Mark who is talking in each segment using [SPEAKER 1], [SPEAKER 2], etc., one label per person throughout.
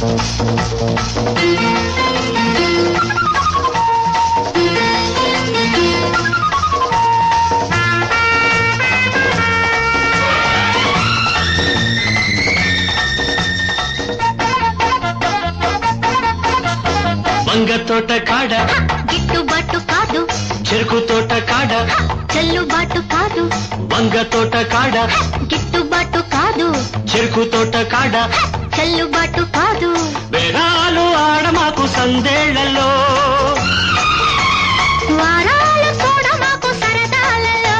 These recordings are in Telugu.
[SPEAKER 1] వంగ తోట కాడ
[SPEAKER 2] గిట్టుబాటు కాదు
[SPEAKER 1] చెరుకు తోట కాడ
[SPEAKER 2] చెల్లుబాటు కాదు
[SPEAKER 1] వంగ తోట కాడ
[SPEAKER 2] గిట్టుబాటు కాదు
[SPEAKER 1] చెరుకు తోట కాడ
[SPEAKER 2] చెల్లుబాటు కాదు
[SPEAKER 1] వేరాలు ఆడ మాకు సందేళ్లలో
[SPEAKER 2] వారాలు కూడా మాకు సరదాలలో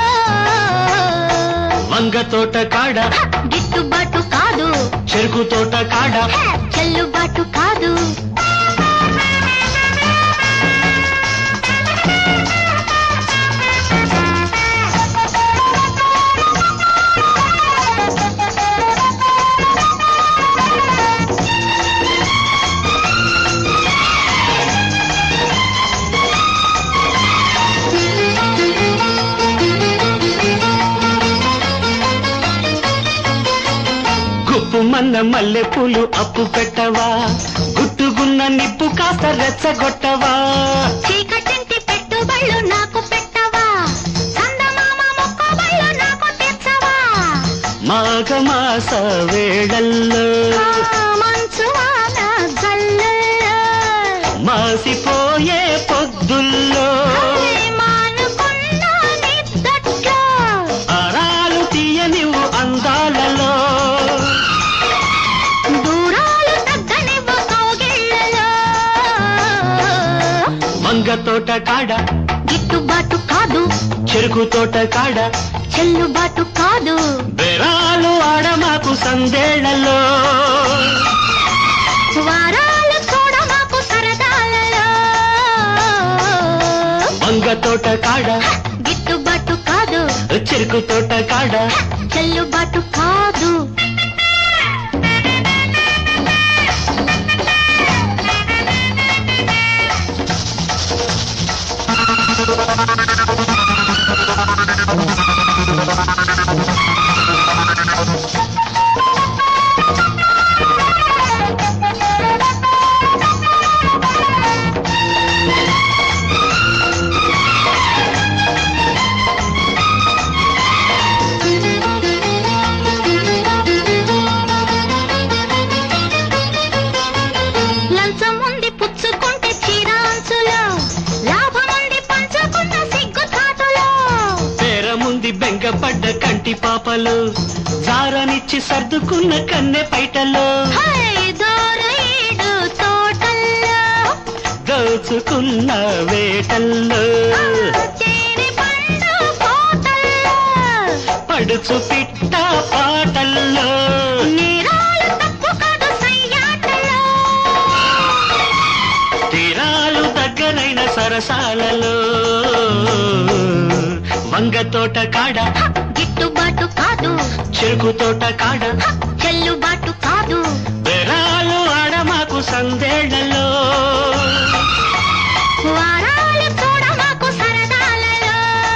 [SPEAKER 1] వంగ తోట కాడ
[SPEAKER 2] గిట్టుబాటు కాదు
[SPEAKER 1] చెరుకు తోట కాడ
[SPEAKER 2] చెల్లుబాటు కాదు
[SPEAKER 1] గుప్పు మన్న మల్లె పూలు అప్పు పెట్టవా గుట్టుగున్న నిప్పు కాస్త రెచ్చగొట్టవా
[SPEAKER 2] చీకటింటి పెట్టుబళ్ళు నాకు పెట్టవా చందమామ మొక్కబళ్ళు నాకు తెచ్చవా
[SPEAKER 1] మాఘమాస వేళల్లో
[SPEAKER 2] ఆ మంచు వాన జల్లుల్లో
[SPEAKER 1] మాసిపోయే పొద్దుల్లో
[SPEAKER 2] అలే మానుకున్న నిద్దట్లో
[SPEAKER 1] అరాలు తీయనివు అందాలలో
[SPEAKER 2] దూరాలు తగ్గనివ్వు కౌగిళ్ళలో
[SPEAKER 1] మంగ తోట కాడ
[SPEAKER 2] గిట్టుబాటు కాదు
[SPEAKER 1] చెరుకు తోట కాడ
[SPEAKER 2] చెల్లుబాటు కాదు
[SPEAKER 1] బెరాలు ఆడ మాకు సందేళ్లలో
[SPEAKER 2] వారాలు కూడా మాకు సరదాలలో
[SPEAKER 1] మంగ తోట కాడ
[SPEAKER 2] గిట్టుబాటు కాదు
[SPEAKER 1] చెరుకు తోట కాడ
[SPEAKER 2] చెల్లుబాటు కాదు లంచం ఉంది పుచ్చుకుంటే చీరాంచులో లాభం ఉంది పంచుకున్న సిగ్గు చాటులో
[SPEAKER 1] పేరముంది బెంగపడ్డ కంటి పాపలు జారనిచ్చి సర్దుకున్న కన్నె పైటలో
[SPEAKER 2] హై దోరైడు తోటల్లో
[SPEAKER 1] దోచుకున్న వేటల్లో
[SPEAKER 2] చేరి పండు కోటల్లో
[SPEAKER 1] పడుచు పిట్ట పాటల్లో
[SPEAKER 2] నేరాలు తప్పు కాదు సయ్యాటలో
[SPEAKER 1] తీరాలు దగ్గరైన సరసాలలో వంగ తోట కాడ
[SPEAKER 2] గిట్టుబాటు కాదు
[SPEAKER 1] చెరుకు తోట కాడ
[SPEAKER 2] చెల్లుబాటు కాదు
[SPEAKER 1] బెరాలు ఆడ మాకు సందేళ్లలో
[SPEAKER 2] వారాలు కూడా మాకు సరదాలలో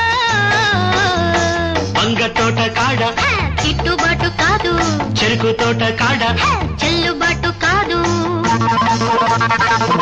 [SPEAKER 1] వంగ తోట కాడ
[SPEAKER 2] హ, గిట్టుబాటు కాదు
[SPEAKER 1] చెరుకు తోట కాడ
[SPEAKER 2] హ, చెల్లుబాటు కాదు